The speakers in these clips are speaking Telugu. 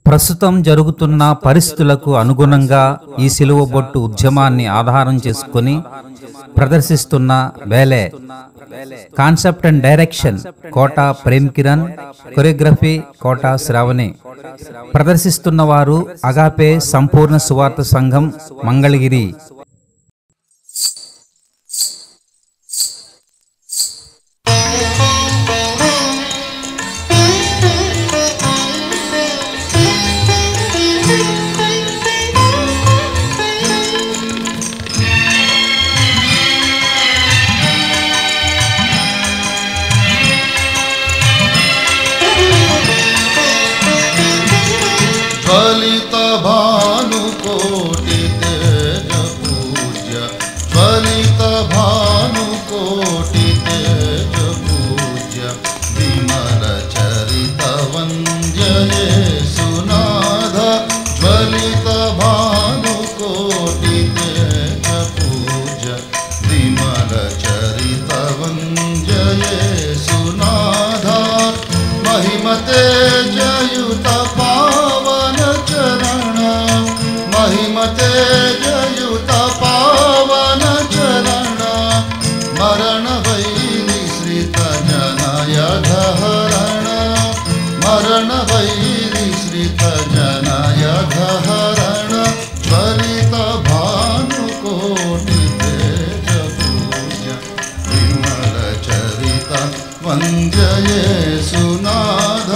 ప్రస్తుతం జరుగుతున్న పరిస్థితులకు అనుగుణంగా ఈ సిలువ బొట్టు ఉద్యమాన్ని ఆధారం చేసుకొని ప్రదర్శిస్తున్న వేలే concept and direction Kota Prem Kiran choreography Kota Sravani ప్రదర్శిస్తున్న వారు అగాపే సంపూర్ణ సువార్త సంఘం మంగళగిరి ज्वलित भानुकोटि तेज पूज्य ज्वलित भानुकोटि तेज पूज्य विमल चरित वन्द्य सुनाध ज्वलित भानुकोटि तेज पूज्य विमल चरित वन्द्य सुनाधा महिमते जयुत पावन चरण महिमते जयुत पावन चरण मरण वैरिश्रित जनय धहरण मरण वैरिश्रित जनय धहरण ज्वलित भानुकोटि तेज पूज्य विमल चरित वन्द्यये सुनाध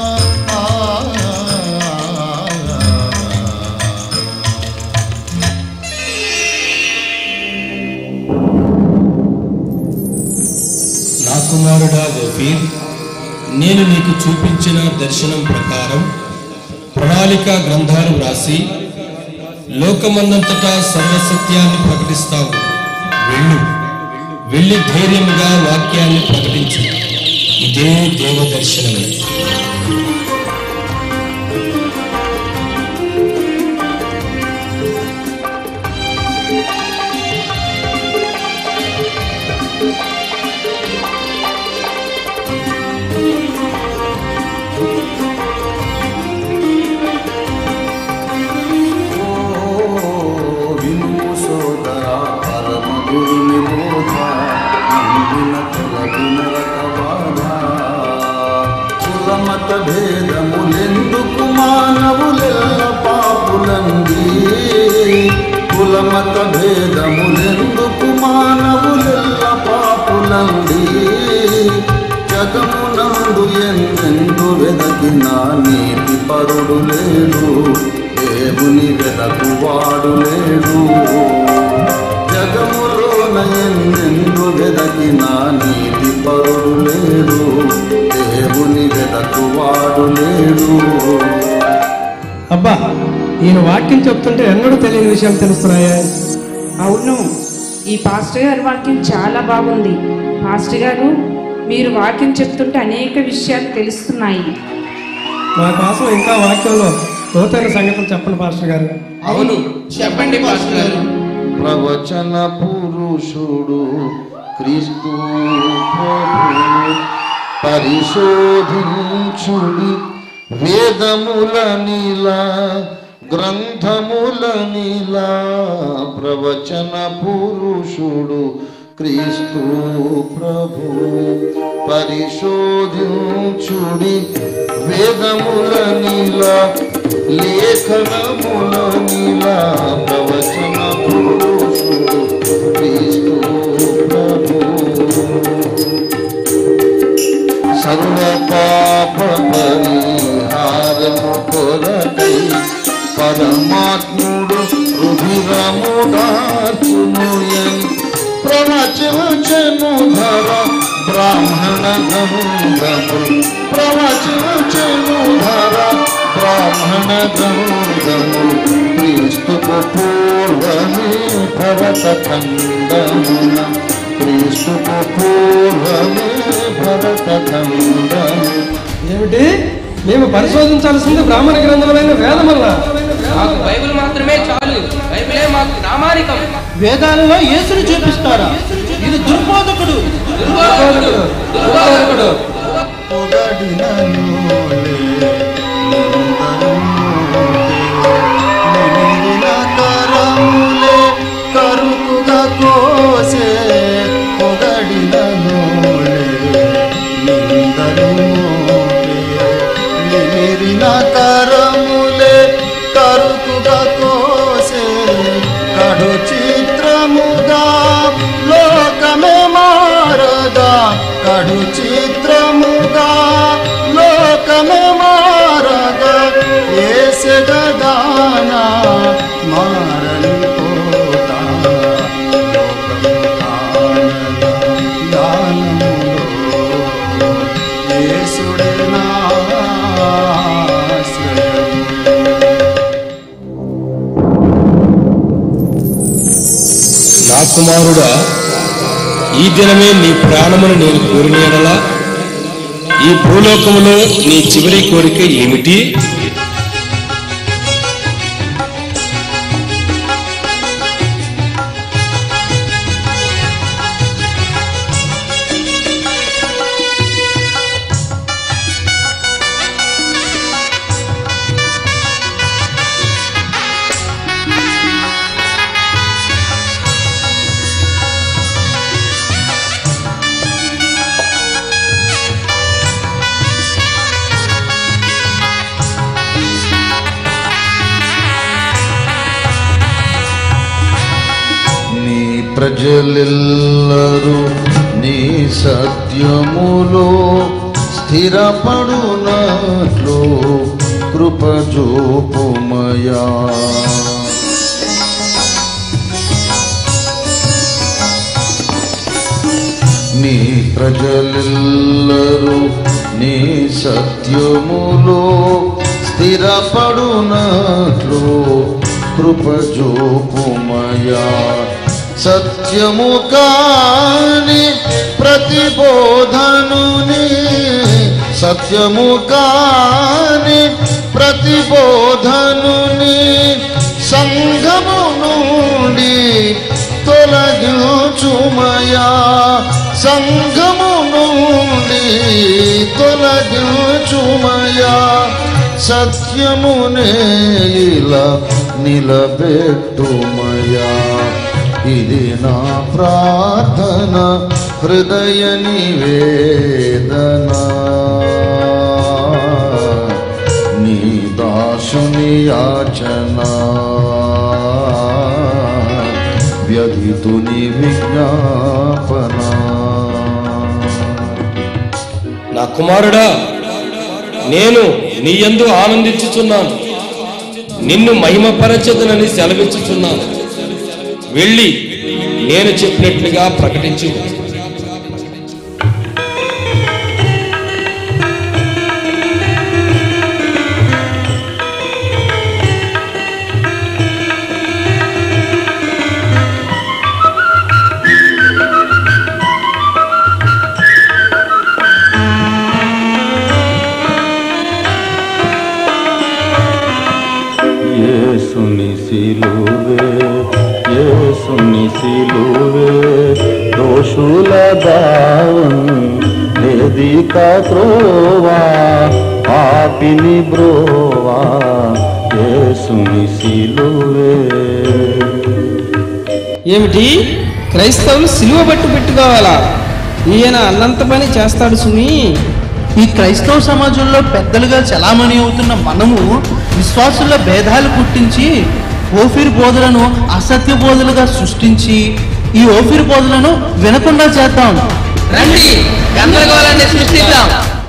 నా కుమారుడా గోపీర్ నేను నీకు చూపించిన దర్శనం ప్రకారం ప్రణాళిక గ్రంథాలు వ్రాసి లోకమందంతటా సర్వసత్యాన్ని ప్రకటిస్తావు వెళ్ళు వెళ్ళి ధైర్యముగా వాక్యాన్ని ప్రకటించు ఇదే దేవ దర్శనమే వినుము సోదరా పరమ గురుని బోధ నందిన తొలగిన రకవాద కులమత భేదములెందుకు మానవులెల్ల పాపులంది కులమత భేదములెందుకు మానవులెల్ల పాపులంది జగమునందు ఎన్నెందు వెదకిన నీతి పరుడు లేడు దేవుని వెదకువాడు లేడు జగములోన ఎన్నెందు వెదకిన నీతి పరుడు లేడు దేవుని వెదకువాడు లేడు అబ్బా ఈయన వాక్యం చెప్తుంటే ఎన్నడూ తెలియని విషయం తెలుస్తున్నాయా అవును ఈ పాస్టర్ గారి వాక్యం చాలా బాగుంది పాస్టర్ గారు మీరు వాక్యం చెప్తుంటే అనేక విషయాలు తెలుస్తున్నాయి మా కోసం ఇంకా వాక్యంలో లోతైన సంగతులు చెప్పండి పాస్టర్ గారు అవును చెప్పండి పాస్టర్ గారు ప్రవచన పురుషుడు క్రీస్తు ప్రభు పరిశోధించుడి వేదముల నీలా గ్రంథముల నీలా ప్రవచన పురుషుడు క్రీస్తు ప్రభు పరిశోధించుడి వేదముల నీలా లేఖనముల నీలా ప్రవచన పురుషుడు క్రీస్తు ప్రభు సర్వ పాప పరిహారము కొరకై పరమాత్ముడు రుధిరముడార్చునుయని ప్రవచను ధర బ్రాహ్మణ గంధము ప్రవచను ధర బ్రాహ్మణ గంధము క్రీస్తుకు పూర్వమే భరత ఖండమున క్రీస్తుకు పూర్వమే భరత ఖండము ఏమిటి మేము పరిశోధించాల్సింది బ్రాహ్మణ గ్రంథములైన వేదమల్లా మాకు బైబిల్ మాత్రమే చాలు బైబిలే మాకు ప్రామాణికం వేదాలలో యేసుని చూపిస్తారా ఇది దుర్బోధకుడు దుర్బోధకుడు దుర్బోధకుడు పొగడినను లే, ముందరున్న మారని కోట లోకము కానన జ్ఞానములో యేసుడే నా ఆశ్రయము నా కుమారుడా ఈ దినమే నీ ప్రాణమును నేను కోరిన ఎడలా ఈ భూలోకములో నీ చివరి కోరిక ఏమిటి నీ ప్రజలెల్లరూ నీ సత్యములో స్థిరపడునట్లు కృపజోపుమయా నీ ప్రజలెల్లరూ నీ సత్యములో స్థిరపడునట్లు కృపజోపుమయా సత్యము కాని ప్రతిబోధనుని సత్యము కాని ప్రతిబోధనుని సంఘము నుండి తొలగించుమయా సంఘము నుండి తొలగించుమయా సత్యమునే ఇలా నిలబెట్టుమయా ఇది నా ప్రార్థన హృదయ నివేదన నీ దాసుని యాచన వ్యధితుని విజ్ఞాపన నా కుమారుడా నేను నీ యందు ఆనందించుచున్నాను నిన్ను మహిమపరచదునని సెలవిచ్చుచున్నాను వెళ్ళి నేను చెప్పినట్లుగా ప్రకటించు యేసుని సిలువే యేసుని సిలువే దోషుల దావం వేదిక త్రోవా పాపిని బ్రోవా యేసుని సిలువే ఏమిటి క్రైస్తవులు సిలువ బట్టు పెట్టుకోవాలా ఈయన అన్నంత పని చేస్తాడు సుమి ఈ క్రైస్తవ సమాజంలో పెద్దలుగా చలామణి అవుతున్న మనము విశ్వాసుల భేదాలు పుట్టించి ఓఫీర్ బోధలను అసత్య బోధలుగా సృష్టించి ఈ ఓఫీర్ బోధలను వినకుండా చేద్దాం రండి గందరగోళాన్ని సృష్టిద్దాం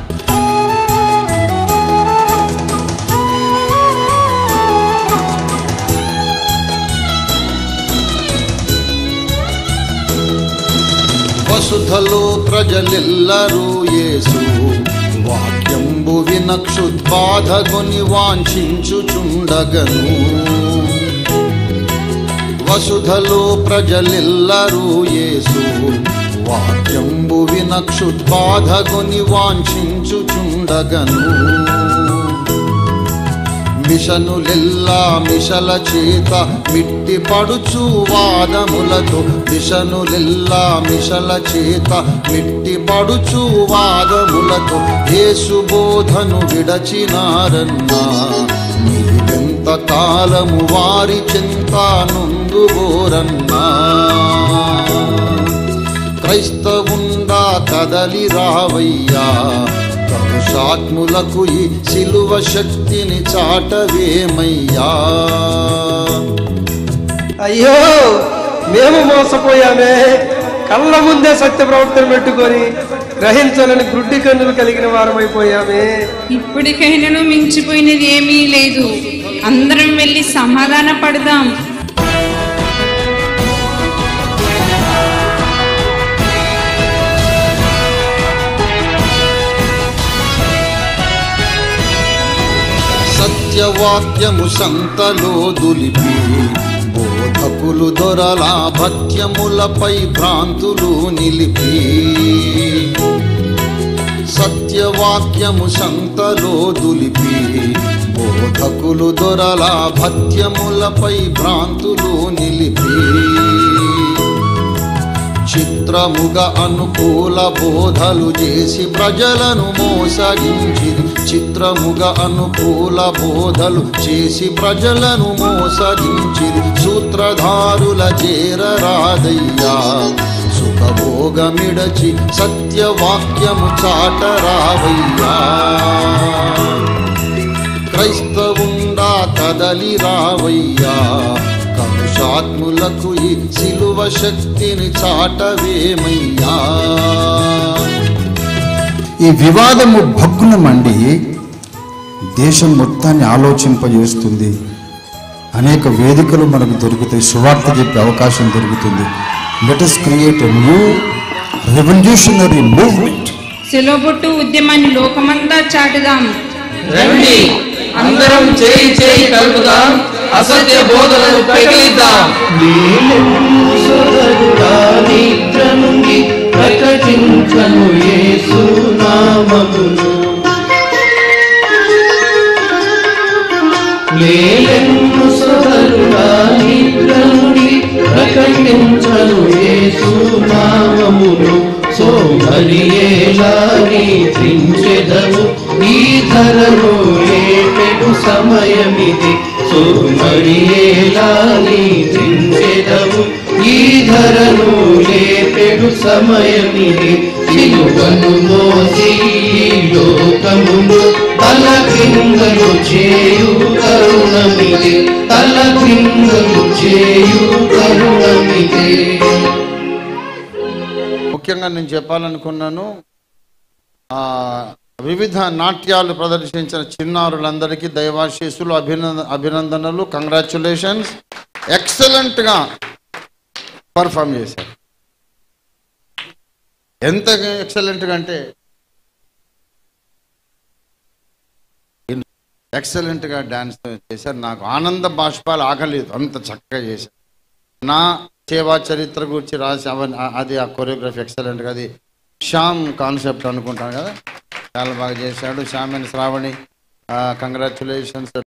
వసుధలో ప్రజలెల్లరూ యేసు వాక్యంబు వినక్షుద్బాధగుని వాంఛించుచుండగను వసుధలో ప్రజలెల్లరూ యేసు వాక్యంబు వినక్షుద్బాధగుని వాంఛించుచుండగను మిషనులెల్లా మిషల చేత మిట్టి పడుచు వాదములతో మిషనులెల్లా మిషల చేత మిట్టి పడుచు వాదములతో యేసు బోధను విడచినారన్నా నీవెంత కాలము వారి చింత నుందుబోరన్నా క్రైస్తవుండా కదలి రావయ్యా కలుషాత్ములకు ఈ సిలువ శక్తిని చాటవేమయ్యా అయ్యో మేము మోసపోయామే కళ్ళ ముందే సత్య ప్రవర్తన పెట్టుకొని గ్రహించలేని గుడ్డి కన్నులు కలిగిన వారమైపోయామే ఇప్పటికైనాను మించిపోయినది ఏమీ లేదు అందరం వెళ్ళి సమాధాన పడదాం సత్యవాక్యము సంతలో దులిపి బోధకులు దొరల భత్యములపై భ్రాంతులు నిలిపి సత్యవాక్యము సంతలో దులిపి బోధకులు దొరల భత్యములపై భ్రాంతులు నిలిపి చిత్రముగా అనుకూల బోధలు చేసి ప్రజలను మోసగించి చిత్రముగా అనుకూల బోధలు చేసి ప్రజలను మోసగించి సూత్రధారుల చేరరాదయ్యా సుఖభోగమిడచి సత్యవాక్యము చాటరావయ్యా క్రైస్తవుండా కదలి రావయ్యా కలుషాత్ములకు ఈ సిలువ శక్తిని చాటవేమయ్యా ఈ వివాదము భగ్గున మండి దేశం మొత్తాన్ని ఆలోచింపజేస్తుంది అనేక వేదికలు మనకు దొరుకుతాయి సువార్త చెప్పే అవకాశం దొరుకుతుంది let us create a new revolutionary movement సెలవుబొట్టు ఉద్యమాన్ని లోకమంతా చాటుదాం రండి అందరం చేయి చేయి కలుపుదాం అసత్య బోధనలు పెగిలిద్దాం నిద్ర నుండి ప్రకటించను యేసు నామమును లేలెన్ను సోదరుడా నిద్ర నుండి ప్రకటించను యేసు నామమును సోమరియేలా నిద్రించెదవు ఈ ధరలో ఏపెడు సమయమిది సోమరియేలా నిద్రించెదవు ఈ ధరను లేపెడు సమయమిది సిలువను మోసి ఈ లోకమును తల క్రిందలు చేయు కరుణమిది తల క్రిందలు చేయు కరుణమిది ముఖ్యంగా నేను చెప్పాలనుకున్నాను ఆ, వివిధ నాట్యాలు ప్రదర్శించిన చిన్నారులందరికీ దైవాశీస్సులు అభినంద అభినందనలు కంగ్రాచులేషన్స్ ఎక్సలెంట్గా పర్ఫామ్ చేశారు ఎంత ఎక్సలెంట్గా అంటే ఎక్సలెంట్గా డ్యాన్స్ చేశారు నాకు ఆనంద బాష్పాలు ఆగలేదు అంత చక్కగా చేశారు నా సేవా చరిత్ర గురించి రాసి అవన్నీ అది ఆ కొరియోగ్రఫీ ఎక్సలెంట్గా అది శ్యామ్ కాన్సెప్ట్ అనుకుంటాను కదా చాలా బాగా చేశాడు శ్యామ్ అండ్ శ్రావణి కంగ్రాచులేషన్స్